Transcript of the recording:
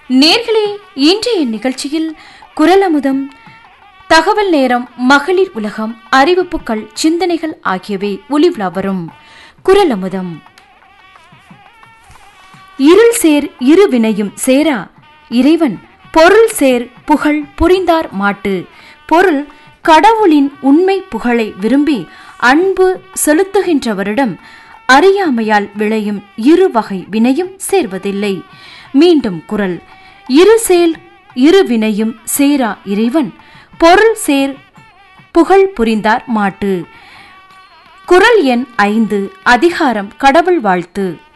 நேர்களே இன்றைய நிகழ்ச்சியில் குரலமுதம் தகவல் நேரம் மகளிர் உலகம் அறிவிப்புகள் சிந்தனைகள் ஆகியவை ஒளிவிழா வரும் குரலமுதம் இருள் சேர் இரு வினையும் சேரா இறைவன் பொருள் சேர் புகழ் புரிந்தார் மாட்டு பொருள் கடவுளின் உண்மை புகழை விரும்பி அன்பு செலுத்துகின்றவரிடம் அறியாமையால் விளையும் இரு வகை வினையும் சேர்வதில்லை மீண்டும் குரல் இரு சேல் இரு வினையும் சேரா இறைவன் பொருள் சேர் புகழ் புரிந்தார் மாட்டு குரல் எண் ஐந்து அதிகாரம் கடவுள் வாழ்த்து